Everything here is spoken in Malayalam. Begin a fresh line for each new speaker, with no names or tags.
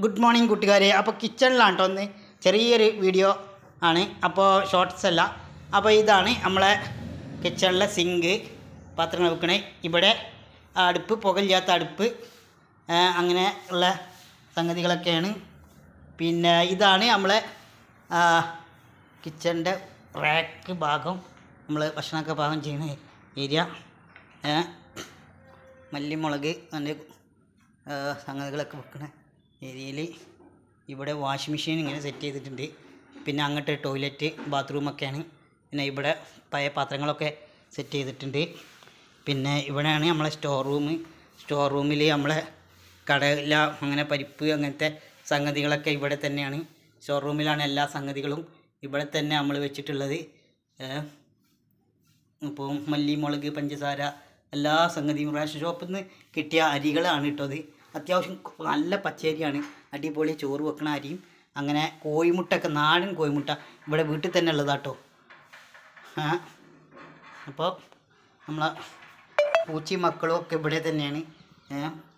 ഗുഡ് മോർണിംഗ് കൂട്ടുകാരെ അപ്പോൾ കിച്ചണിലാണ് കേട്ടോ ഒന്ന് ചെറിയൊരു വീഡിയോ ആണ് അപ്പോൾ ഷോർട്സ് അല്ല അപ്പോൾ ഇതാണ് നമ്മളെ കിച്ചണിലെ സിങ്ക് പാത്രങ്ങൾ വെക്കണേ ഇവിടെ അടുപ്പ് പുകയില്ലാത്ത അടുപ്പ് ആ, അങ്ങനെ ഉള്ള സംഗതികളൊക്കെയാണ് പിന്നെ ഇതാണ് നമ്മളെ കിച്ചണിൻ്റെ റാക്ക് ഭാഗം നമ്മൾ ഭക്ഷണമൊക്കെ പാകം ചെയ്യുന്ന ഏരിയ ഏ, മല്ലിമുളക് അതിൻ്റെ സംഗതികളൊക്കെ വെക്കുന്ന ഏരിയയിൽ ഇവിടെ വാഷിംഗ് മെഷീൻ ഇങ്ങനെ സെറ്റ് ചെയ്തിട്ടുണ്ട് പിന്നെ അങ്ങോട്ട് ടോയ്ലറ്റ് ബാത്റൂമൊക്കെയാണ് പിന്നെ ഇവിടെ പഴയ പാത്രങ്ങളൊക്കെ സെറ്റ് ചെയ്തിട്ടുണ്ട് പിന്നെ ഇവിടെയാണ് നമ്മളെ സ്റ്റോർ റൂം സ്റ്റോർ റൂമിൽ നമ്മളെ കടല അങ്ങനെ പരിപ്പ് അങ്ങനത്തെ സംഗതികളൊക്കെ ഇവിടെ തന്നെയാണ് സ്റ്റോർ റൂമിലാണ് എല്ലാ സംഗതികളും ഇവിടെ തന്നെ നമ്മൾ വെച്ചിട്ടുള്ളത് ഏഹ് ഇപ്പോൾ മല്ലി മുളക് പഞ്ചസാര എല്ലാ സംഗതിയും റേഷൻ ഷോപ്പിൽ നിന്ന് കിട്ടിയ അരികളാണ് ഇട്ടത് അത്യാവശ്യം നല്ല പച്ചരിയാണ് അടിപൊളി ചോറ് വെക്കണ അരിയും അങ്ങനെ കോഴിമുട്ടൊക്കെ നാടൻ കോഴിമുട്ട ഇവിടെ വീട്ടിൽ തന്നെ ഉള്ളതാട്ടോ ആ അപ്പോൾ നമ്മളെ പൂച്ചയും മക്കളും ഒക്കെ ഇവിടെ തന്നെയാണ് ഏ,